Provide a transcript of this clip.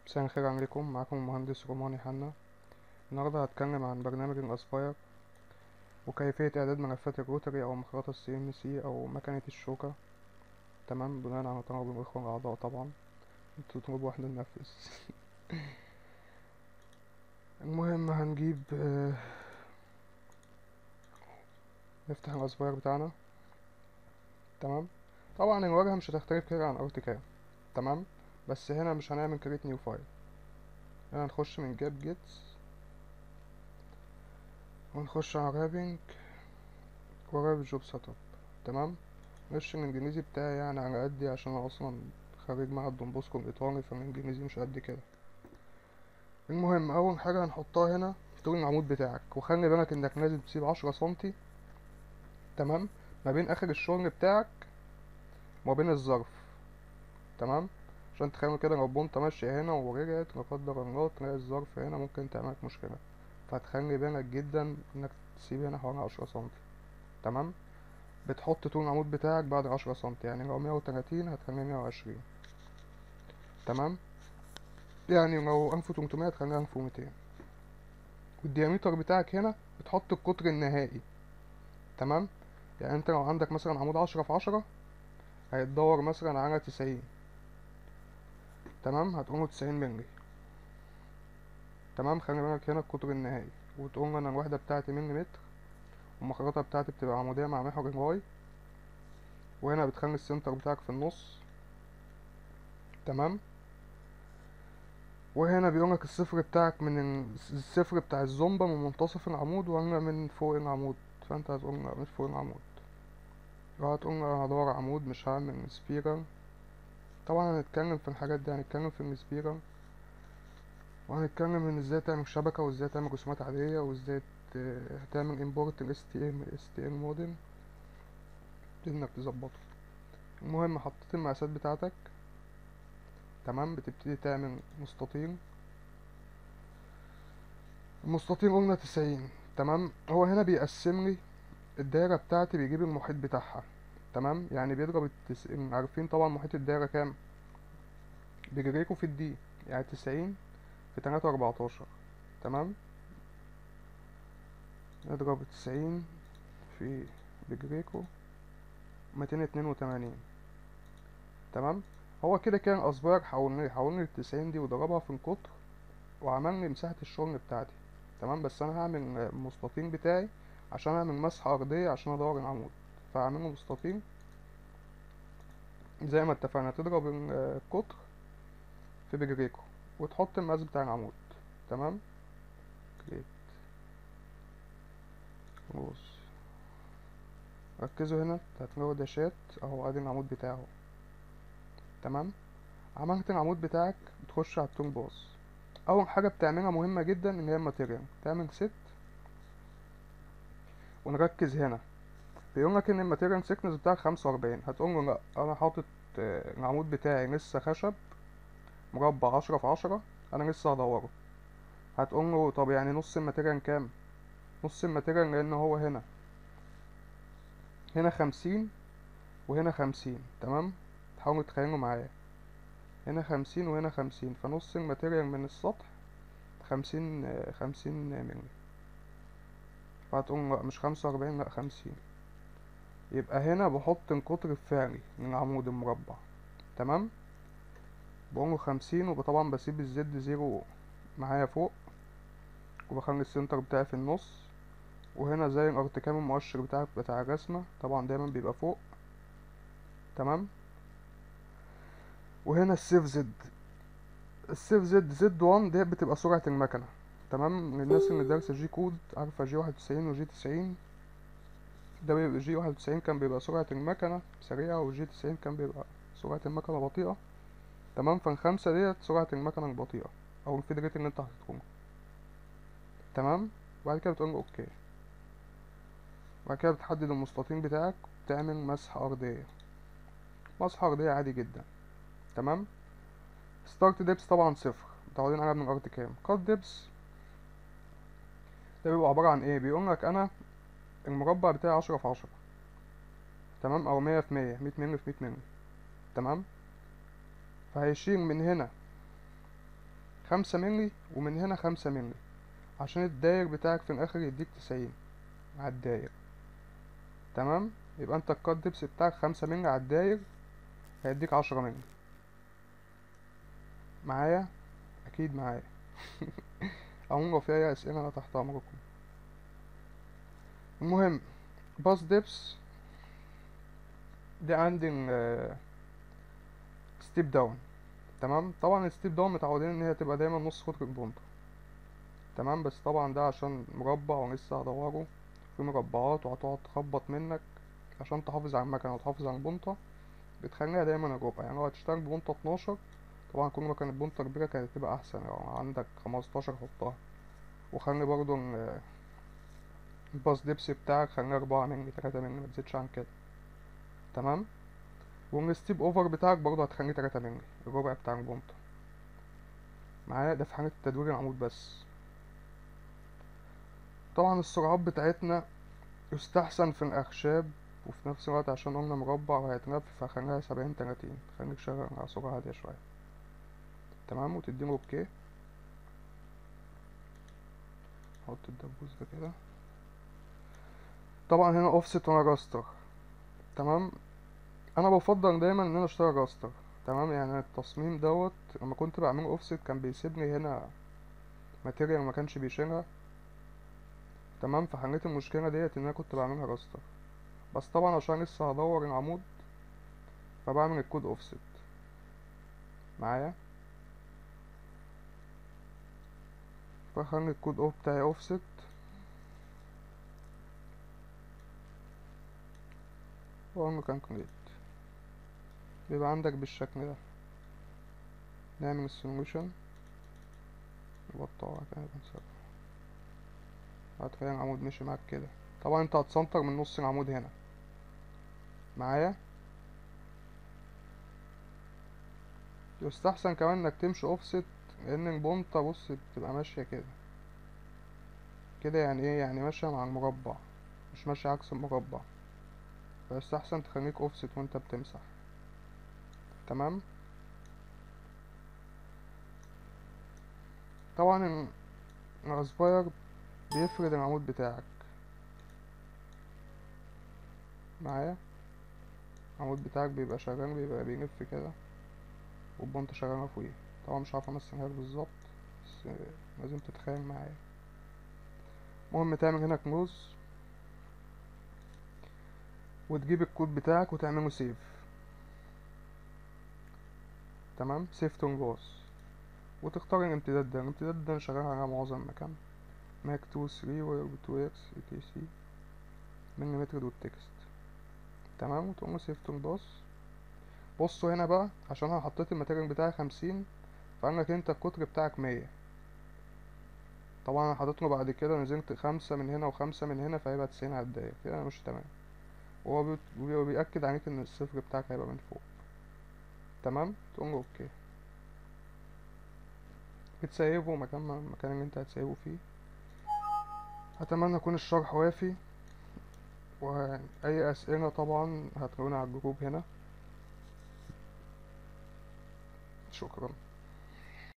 مساء الخير عليكم معاكم المهندس روماني حنا النهاردة هتكلم عن برنامج الأسباير وكيفية إعداد ملفات الروتري أو مخرطة السي ام سي أو مكنة الشوكة تمام بناء على طلب الإخوة الأعضاء طبعا انتوا تطلبوا واحنا ننفذ المهم هنجيب آه، نفتح الأسباير بتاعنا تمام طبعا الواجهة مش هتختلف كتير عن ارتكاب تمام بس هنا مش هنعمل كريت نيو فايل هنا نخش من جاب جيتس ونخش على رابنج وراب جوب سيت اب تمام مش الانجليزي بتاعي يعني على قدي عشان انا اصلا خريج معهد دون بوسكو الايطالي فالانجليزي مش قد كده المهم اول حاجه هنحطها هنا طول العمود بتاعك وخلي بالك انك لازم تسيب عشرة سنتي تمام ما بين اخر الشغل بتاعك وما بين الظرف تمام عشان تخيل كده لو بونطة ماشية هنا ورجعت لا قدر الله تلاقي الظرف هنا ممكن تعملك مشكلة فتخلي بالك جدا انك تسيب هنا حوالي عشرة سنتي تمام بتحط طول العمود بتاعك بعد عشرة سنتي يعني لو مية وتلاتين هتخليه مية وعشرين تمام يعني لو ألف وتلتمية هتخليها ألف وميتين والديامتر بتاعك هنا بتحط القطر النهائي تمام يعني انت لو عندك مثلا عمود عشرة في عشرة هيتدور مثلا على تسعين تمام هتقوم تسعين مللي تمام خلي بالك هنا القطر النهائي وتقوم انا الوحدة بتاعتي ملي متر والمخرطة بتاعتي بتبقى عمودية مع محور الواي وهنا بتخلي السنتر بتاعك في النص تمام وهنا بيقولك الصفر بتاعك من ال- الصفر بتاع الزومبا من منتصف العمود ولا من فوق العمود فانت هتقول لا من فوق العمود لو هتقول لا هدور عمود مش هعمل سبيرال طبعا هنتكلم في الحاجات دي هنتكلم في السبيرال وهنتكلم ان ازاي تعمل شبكة وازاي تعمل رسومات عادية وازاي ت- تعمل امبورت ال STM STL موديل انك تظبطه المهم حطيت المقاسات بتاعتك تمام بتبتدي تعمل مستطيل المستطيل قلنا تسعين تمام هو هنا بيقسم لي الدايرة بتاعتي بيجيب المحيط بتاعها تمام يعني بيضرب التس... عارفين طبعا محيط الدايرة كام بجريكو في الدي يعني تسعين في تلاتة وأربعتاشر تمام نضرب تسعين في بجريكو ميتين اتنين وتمانين تمام هو كده كان أصبار حولني حولني التسعين دي وضربها في القطر وعمل لي مساحة الشغل بتاعتي تمام بس أنا هعمل المستطيل بتاعي عشان أعمل مسحة أرضية عشان أدور العمود فهعمله مستطيل زي ما اتفقنا تضرب ال- القطر في بجريكو وتحط المقاس بتاع العمود تمام جريت بص ركزوا هنا هتلاقوا داشات اهو ادي العمود بتاعه تمام عملت العمود بتاعك بتخش على التون باص اول حاجه بتعملها مهمه جدا ان هي الماتيريال تعمل ست ونركز هنا بيقولك ان الماتيريال سيكنس بتاعك خمسة وأربعين هتقول له لا انا حاطط آه، العمود بتاعي لسه خشب مربع عشرة في عشرة انا لسه هدوره هتقول له طب يعني نص الماتيريال كام نص الماتيريال لان هو هنا هنا خمسين وهنا خمسين تمام تحاولوا تتخيلوا معايا هنا خمسين وهنا خمسين فنص الماتيريال من السطح خمسين آه، خمسين مللي فهتقول لا مش خمسة وأربعين لا خمسين يبقى هنا بحط القطر الفعلي من العمود المربع تمام بقوله خمسين وطبعا بسيب الزد زيرو معايا فوق وبخلي السنتر بتاعي في النص وهنا زي الارتكام المؤشر بتاعك بتاع الرسمة طبعا دايما بيبقى فوق تمام وهنا السيف زد السيف زد زد وان دي بتبقى سرعة المكنة تمام للناس اللي دارسة جي كود عارفة جي واحد وتسعين وجي تسعين ده بيبقى جي واحد وتسعين كان بيبقى سرعة المكنة سريعة وجي تسعين كان بيبقى سرعة المكنة بطيئة تمام فالخمسة ديت سرعة المكنة البطيئة أو الفيد ريت اللي انت حاططهوله تمام وبعد كده بتقول له اوكي وبعد كده بتحدد المستطيل بتاعك وبتعمل مسح أرضية مسح أرضية عادي جدا تمام ستارت ديبس طبعا صفر متعودين عليها من الأرض كام كات ديبس ده بيبقى عبارة عن ايه بيقولك أنا المربع بتاعي عشرة في عشرة تمام أو مية في مية مية مللي في مية مللي تمام فهيشيل من هنا خمسة ملي ومن هنا خمسة ملي عشان الداير بتاعك في الاخر يديك تسعين على الداير تمام يبقى انت الكات دبس بتاعك خمسة ملي على الداير هيديك عشرة ملي معايا اكيد معايا عموما لو في اي اسئله انا تحت امركم المهم باس ديبس دي عندي ستيب داون تمام طبعا الستيب داون متعودين ان هي تبقى دايما نص قطر البونطة تمام بس طبعا ده عشان مربع ولسه هدوره في مربعات وهتقعد تخبط منك عشان تحافظ على المكنة وتحافظ على البونطة بتخليها دايما الربع يعني لو هتشتغل ببونطة اتناشر طبعا كل ما كانت بونطة كبيرة كانت تبقى أحسن لو عندك خمستاشر حطها وخلي برضو ال- الباص دبس بتاعك خليه أربعة مني تلاتة مني متزيدش عن كده تمام والستيب اوفر بتاعك برضو هتخليه تلاتة مني الربع بتاع البونطة معايا ده في حالة تدوير العمود بس طبعا السرعات بتاعتنا يستحسن في الأخشاب وفي نفس الوقت عشان قلنا مربع وهيتنفذ فخليها سبعين تلاتين خليك شغال على سرعة هادية شوية تمام وتديله اوكي حط الدبوس ده كده طبعا هنا اوفست وانا راستر تمام انا بفضل دايما ان انا اشتغل راستر تمام يعني التصميم دوت لما كنت بعمله اوفست كان بيسيبني هنا ماتيريال ما كانش بيشيلها تمام فحليت المشكله ديت ان انا كنت بعملها راستر بس طبعا عشان لسه هدور العمود فبعمل الكود اوفست معايا فخلي الكود اوف بتاعي اوفست واعمل كالكوليت بيبقى عندك بالشكل ده نعمل السوليوشن نبطئها كده بنسبب هتلاقي العمود مشي معاك كده طبعا انت هتسنتر من نص العمود هنا معايا يستحسن كمان انك تمشي اوفست لان البونطة بص بتبقى ماشية كده كده يعني ايه يعني ماشية مع المربع مش ماشية عكس المربع فيستحسن تخليك اوفست وانت بتمسح تمام طبعا الاسباير بيفرد العمود بتاعك معايا العمود بتاعك بيبقى شغال بيبقى بيلف كده والبنطة شغالة فوقيه طبعا مش عارف امثلها لك بالظبط بس لازم تتخيل معايا المهم تعمل هنا كنوز وتجيب الكود بتاعك وتعمله سيف تمام سيف تنجاز وتختار الامتداد ده الامتداد ده أنا شغال على معظم المكان ماك 2 3 و 2 اكس اي تي سي مليمتر دوت تكست تمام وتقوم له سيف تنجاز بصوا هنا بقى عشان انا حطيت الماتيريال بتاعي خمسين فقالك انت القطر بتاعك مية طبعا انا حاطط له بعد كده نزلت خمسة من هنا وخمسة من هنا فهيبقى تسعين على الدقيقة كده انا مش تمام وهو بي- بي- بيأكد عليك ان الصفر بتاعك هيبقى من فوق تمام تقوم له اوكي بتسيبه مكان ما المكان اللي انت هتسيبه فيه اتمنى يكون الشرح وافي واي اسئله طبعا هتلاقونا على الجروب هنا شكرا